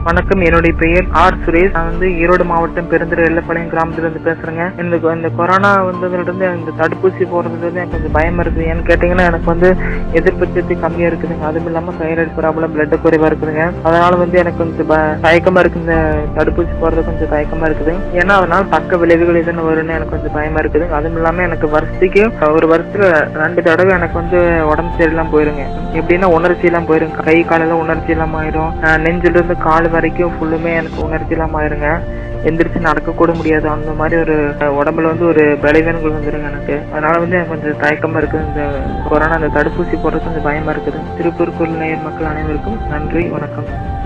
வணக்கம் என்னுடைய பெயர் ஆர் சுரேஷ் நான் வந்து ஈரோடு மாவட்டம் பெருந்துறை எல்லப்பாளையம் கிராமத்துல இருந்து பேசுறேங்க இந்த இந்த கொரோனா வந்ததுல இருந்து இந்த தடுப்பூசி போடுறதுல இருந்து எனக்கு கொஞ்சம் பயமா இருக்குது ஏன்னு கேட்டீங்கன்னா எனக்கு வந்து எதிர்ப்பு சக்தி கம்மியா இருக்குதுங்க அதுவும் இல்லாம தைராய்டு ப்ராப்ளம் பிளட் குறைவா இருக்குதுங்க அதனால வந்து எனக்கு கொஞ்சம் ப- தயக்கமா இருக்கு இந்த தடுப்பூசி போடுறது கொஞ்சம் தயக்கமா இருக்குது ஏன்னா அதனால பக்க விளைவுகள் எதுன்னு வரும்னு எனக்கு கொஞ்சம் பயமா இருக்குது அதுவும் இல்லாம எனக்கு வருஷத்துக்கு ஒரு வருஷத்துல ரெண்டு தடவை எனக்கு வந்து உடம்பு சரியில்லாம போயிருங்க எப்படின்னா உணர்ச்சி எல்லாம் போயிருங்க கை காலெல்லாம் உணர்ச்சி இல்லாம ஆயிரும் அஹ் நெஞ்சில இருந்து கால் வரைக்கும் ஃபுல்லுமே எனக்கு உணர்ச்சி இல்லாம ஆயிருங்க எந்திரிச்சு நடக்க கூட முடியாது அந்த மாதிரி ஒரு அஹ், உடம்புல வந்து ஒரு பலவீனங்கள் வந்துருங்க எனக்கு அதனால வந்து எனக்கு கொஞ்சம் தயக்கமா இருக்குது இந்த கொரோனா இந்த தடுப்பூசி போடுறது கொஞ்சம் பயமா இருக்குது திருப்பூர் நேயர் மக்கள் அனைவருக்கும் நன்றி வணக்கம்